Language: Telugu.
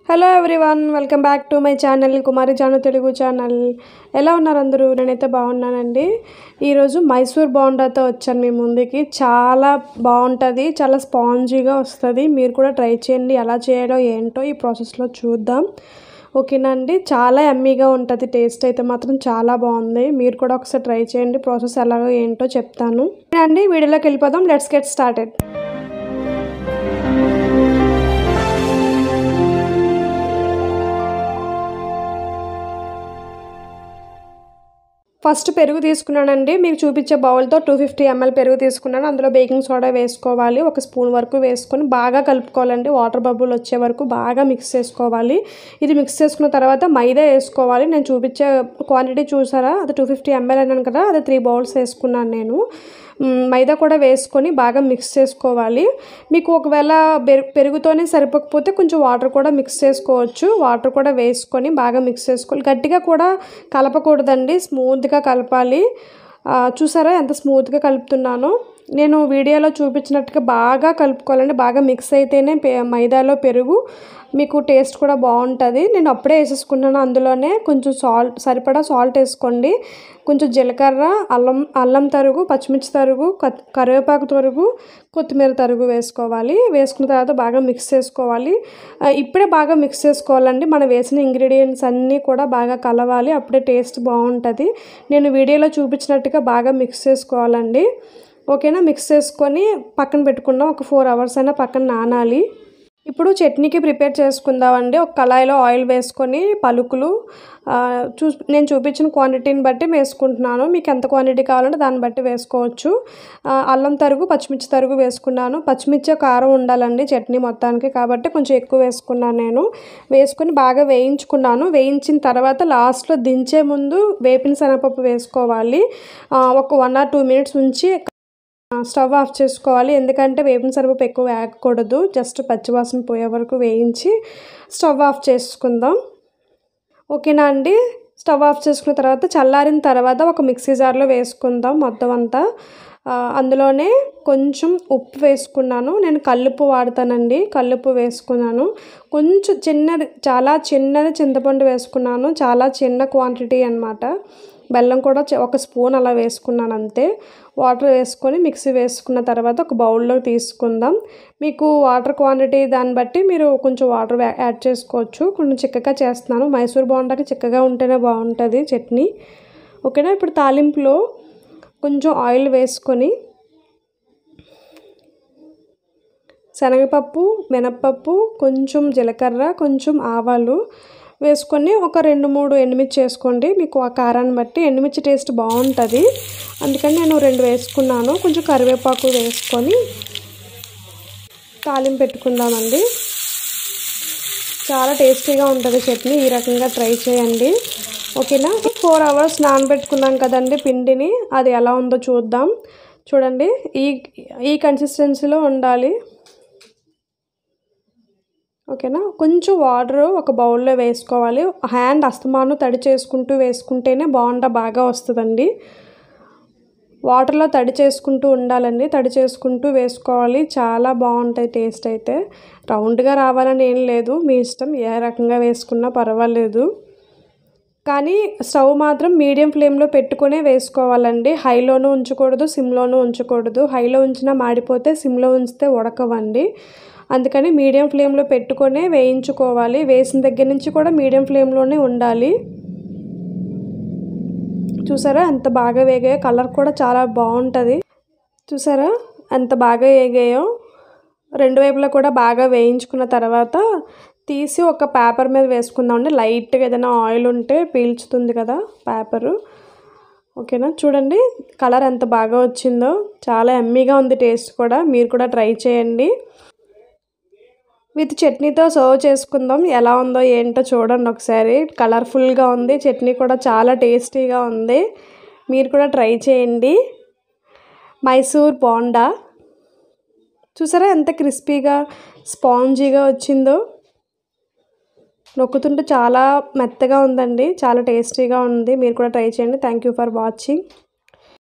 hello everyone welcome back to my channel Kumari Janu Telugu channel ఎలా ఉన్నారు అందరూ నేనైతే బాగున్నానండి ఈరోజు మైసూర్ బోండాతో వచ్చాను మీ ముందుకి చాలా బాగుంటుంది చాలా స్పాంజీగా వస్తుంది మీరు కూడా ట్రై చేయండి ఎలా చేయాలో ఏంటో ఈ ప్రాసెస్లో చూద్దాం ఓకేనా అండి చాలా ఎమ్మీగా ఉంటుంది టేస్ట్ అయితే మాత్రం చాలా బాగుంది మీరు కూడా ఒకసారి ట్రై చేయండి ప్రాసెస్ ఎలాగో ఏంటో చెప్తాను అండి వీడియోలోకి వెళ్ళిపోదాం లెట్స్ గెట్ స్టార్టెడ్ ఫస్ట్ పెరుగు తీసుకున్నానండి మీకు చూపించే బౌల్తో టూ ఫిఫ్టీ ఎంఎల్ పెరుగు తీసుకున్నాను అందులో బేకింగ్ సోడా వేసుకోవాలి ఒక స్పూన్ వరకు వేసుకొని బాగా కలుపుకోవాలండి వాటర్ బబుల్ వచ్చే వరకు బాగా మిక్స్ చేసుకోవాలి ఇది మిక్స్ చేసుకున్న తర్వాత మైదా వేసుకోవాలి నేను చూపించే క్వాంటిటీ చూసారా అది టూ ఫిఫ్టీ ఎంఎల్ అన్నాను కదా అది త్రీ బౌల్స్ వేసుకున్నాను నేను మైదా కూడా వేసుకొని బాగా మిక్స్ చేసుకోవాలి మీకు ఒకవేళ పెరుగుతోనే సరిపోకపోతే కొంచెం వాటర్ కూడా మిక్స్ చేసుకోవచ్చు వాటర్ కూడా వేసుకొని బాగా మిక్స్ చేసుకోవాలి గట్టిగా కూడా కలపకూడదండి స్మూత్గా కలపాలి చూసారా ఎంత స్మూత్గా కలుపుతున్నానో నేను వీడియోలో చూపించినట్టుగా బాగా కలుపుకోవాలండి బాగా మిక్స్ అయితేనే మైదాలో పెరుగు మీకు టేస్ట్ కూడా బాగుంటుంది నేను అప్పుడే వేసేసుకున్నాను అందులోనే కొంచెం సాల్ట్ సరిపడా సాల్ట్ వేసుకోండి కొంచెం జీలకర్ర అల్లం అల్లం తరుగు పచ్చిమిర్చి తరుగు కరివేపాకు తరుగు కొత్తిమీర తరుగు వేసుకోవాలి వేసుకున్న తర్వాత బాగా మిక్స్ చేసుకోవాలి ఇప్పుడే బాగా మిక్స్ చేసుకోవాలండి మనం వేసిన ఇంగ్రీడియంట్స్ అన్నీ కూడా బాగా కలవాలి అప్పుడే టేస్ట్ బాగుంటుంది నేను వీడియోలో చూపించినట్టుగా బాగా మిక్స్ చేసుకోవాలండి ఓకేనా మిక్స్ చేసుకొని పక్కన పెట్టుకుందాం ఒక ఫోర్ అవర్స్ అయినా పక్కన నానాలి ఇప్పుడు చట్నీకి ప్రిపేర్ చేసుకుందామండి ఒక కళాయిలో ఆయిల్ వేసుకొని పలుకులు చూ నేను చూపించిన క్వాంటిటీని బట్టి వేసుకుంటున్నాను మీకు ఎంత క్వాంటిటీ కావాలంటే దాన్ని బట్టి వేసుకోవచ్చు అల్లం తరుగు పచ్చిమిర్చి తరుగు వేసుకున్నాను పచ్చిమిర్చి కారం ఉండాలండి చట్నీ మొత్తానికి కాబట్టి కొంచెం ఎక్కువ వేసుకున్నాను నేను వేసుకొని బాగా వేయించుకున్నాను వేయించిన తర్వాత లాస్ట్లో దించే ముందు వేపిన శనగపప్పు వేసుకోవాలి ఒక వన్ ఆర్ టూ మినిట్స్ ఉంచి స్టవ్ ఆఫ్ చేసుకోవాలి ఎందుకంటే వేపిన సరుపు ఎక్కువ వేయకూడదు జస్ట్ పచ్చివాసన పోయే వరకు వేయించి స్టవ్ ఆఫ్ చేసుకుందాం ఓకేనా అండి స్టవ్ ఆఫ్ చేసుకున్న తర్వాత చల్లారిన తర్వాత ఒక మిక్సీ జార్లో వేసుకుందాం మొత్తం అంతా అందులోనే కొంచెం ఉప్పు వేసుకున్నాను నేను కల్లుప్పు వాడతానండి కల్లుప్పు వేసుకున్నాను కొంచెం చిన్నది చాలా చిన్నది చింతపండు వేసుకున్నాను చాలా చిన్న క్వాంటిటీ అనమాట బెల్లం కూడా ఒక స్పూన్ అలా వేసుకున్నాను అంతే వాటర్ వేసుకొని మిక్సీ వేసుకున్న తర్వాత ఒక బౌల్లో తీసుకుందాం మీకు వాటర్ క్వాంటిటీ దాన్ని బట్టి మీరు కొంచెం వాటర్ యాడ్ చేసుకోవచ్చు కొంచెం చిక్కగా చేస్తున్నాను మైసూర్ బోండాకి చిక్కగా ఉంటేనే బాగుంటుంది చట్నీ ఓకేనా ఇప్పుడు తాలింపులో కొంచెం ఆయిల్ వేసుకొని శనగపప్పు మినప్పప్పు కొంచెం జీలకర్ర కొంచెం ఆవాలు వేసుకొని ఒక రెండు మూడు ఎండుమిర్చి చేసుకోండి మీకు ఆ కారాన్ని బట్టి ఎండుమిర్చి టేస్ట్ బాగుంటుంది అందుకని నేను రెండు వేసుకున్నాను కొంచెం కరివేపాకు వేసుకొని తాలింపు పెట్టుకుందామండి చాలా టేస్టీగా ఉంటుంది చట్నీ ఈ రకంగా ట్రై చేయండి ఓకేనా ఫోర్ అవర్స్ నానబెట్టుకున్నాం కదండి పిండిని అది ఎలా ఉందో చూద్దాం చూడండి ఈ ఈ కన్సిస్టెన్సీలో ఉండాలి ఓకేనా కొంచెం వాటర్ ఒక బౌల్లో వేసుకోవాలి హ్యాండ్ అస్తమాను తడి చేసుకుంటూ వేసుకుంటేనే బాగుండా బాగా వస్తుందండి వాటర్లో తడి చేసుకుంటూ ఉండాలండి తడి చేసుకుంటూ వేసుకోవాలి చాలా బాగుంటాయి టేస్ట్ అయితే రౌండ్గా రావాలని ఏం లేదు మీ ఇష్టం ఏ రకంగా వేసుకున్నా పర్వాలేదు కానీ స్టవ్ మాత్రం మీడియం ఫ్లేమ్లో పెట్టుకునే వేసుకోవాలండి హైలోనూ ఉంచకూడదు సిమ్లోనూ ఉంచకూడదు హైలో ఉంచినా మాడిపోతే సిమ్లో ఉంచితే ఉడకవండి అందుకని మీడియం ఫ్లేమ్లో పెట్టుకొనే వేయించుకోవాలి వేసిన దగ్గర నుంచి కూడా మీడియం ఫ్లేమ్లోనే ఉండాలి చూసారా ఎంత బాగా వేగాయో కలర్ కూడా చాలా బాగుంటుంది చూసారా ఎంత బాగా వేగాయో రెండు వైపులా కూడా బాగా వేయించుకున్న తర్వాత తీసి ఒక పేపర్ మీద వేసుకుందామండి లైట్గా ఏదైనా ఆయిల్ ఉంటే పీల్చుతుంది కదా పేపరు ఓకేనా చూడండి కలర్ ఎంత బాగా వచ్చిందో చాలా ఎమ్మీగా ఉంది టేస్ట్ కూడా మీరు కూడా ట్రై చేయండి విత్ చట్నీతో సర్వ్ చేసుకుందాం ఎలా ఉందో ఏంటో చూడండి ఒకసారి కలర్ఫుల్గా ఉంది చట్నీ కూడా చాలా టేస్టీగా ఉంది మీరు కూడా ట్రై చేయండి మైసూర్ బోండా చూసారా ఎంత క్రిస్పీగా స్పాంజీగా వచ్చిందో నొక్కుతుంటే చాలా మెత్తగా ఉందండి చాలా టేస్టీగా ఉంది మీరు కూడా ట్రై చేయండి థ్యాంక్ యూ ఫర్ వాచింగ్